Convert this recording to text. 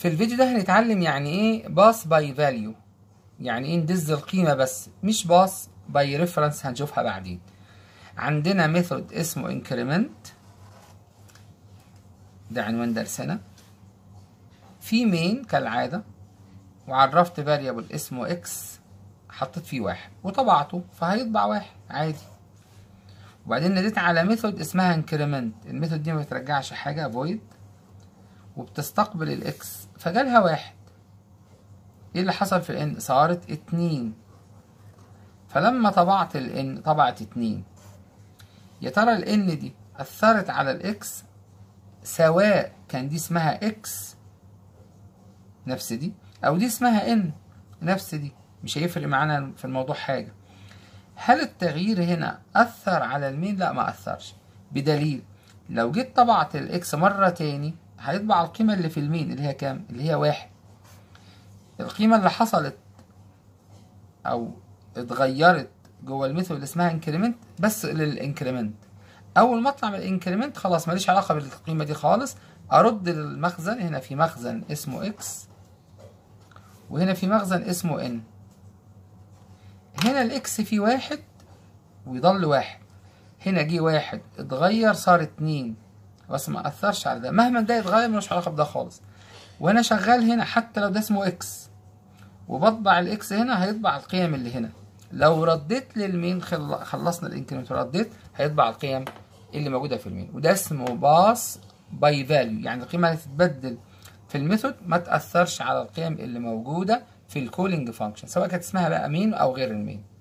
في الفيديو ده هنتعلم يعني ايه باس باي فاليو يعني ايه ندز القيمة بس مش باس باي ريفرنس هنشوفها بعدين عندنا ميثود اسمه انكريمنت ده عنوان درسنا في مين كالعادة وعرفت فاريبل اسمه اكس حطيت فيه واحد وطبعته فهيطبع واحد عادي وبعدين ناديت على ميثود اسمها انكريمنت الميثود دي ما بترجعش حاجة فويد وبتستقبل الاكس فجالها واحد ايه اللي حصل في الان صارت اتنين فلما طبعت الان طبعت اتنين يا ترى الان دي اثرت على الاكس سواء كان دي اسمها اكس نفس دي او دي اسمها ان نفس دي مش هيفرق معانا في الموضوع حاجه هل التغيير هنا اثر على المين لا ما اثرش بدليل لو جيت طبعت الاكس مره تاني هيطبع القيمه اللي في المين اللي هي كام اللي هي واحد القيمه اللي حصلت او اتغيرت جوه الميثود اللي اسمها انكريمنت بس للانكريمنت اول ما اطلع من الانكريمنت خلاص ماليش علاقه بالقيمه دي خالص ارد للمخزن هنا في مخزن اسمه اكس وهنا في مخزن اسمه ان هنا الاكس فيه واحد ويضل واحد هنا جه واحد اتغير صار اتنين بس ما اثرش على ده مهما ده يتغير ملوش علاقه بده خالص وانا شغال هنا حتى لو ده اسمه اكس وبطبع الاكس هنا هيطبع القيم اللي هنا لو رديت للمين خلصنا الانكريمنت ورديت هيطبع القيم اللي موجوده في المين وده اسمه باس باي فاليو يعني القيمه اللي تتبدل في الميثود ما تاثرش على القيم اللي موجوده في الكولينج فانكشن سواء كانت اسمها بقى مين او غير المين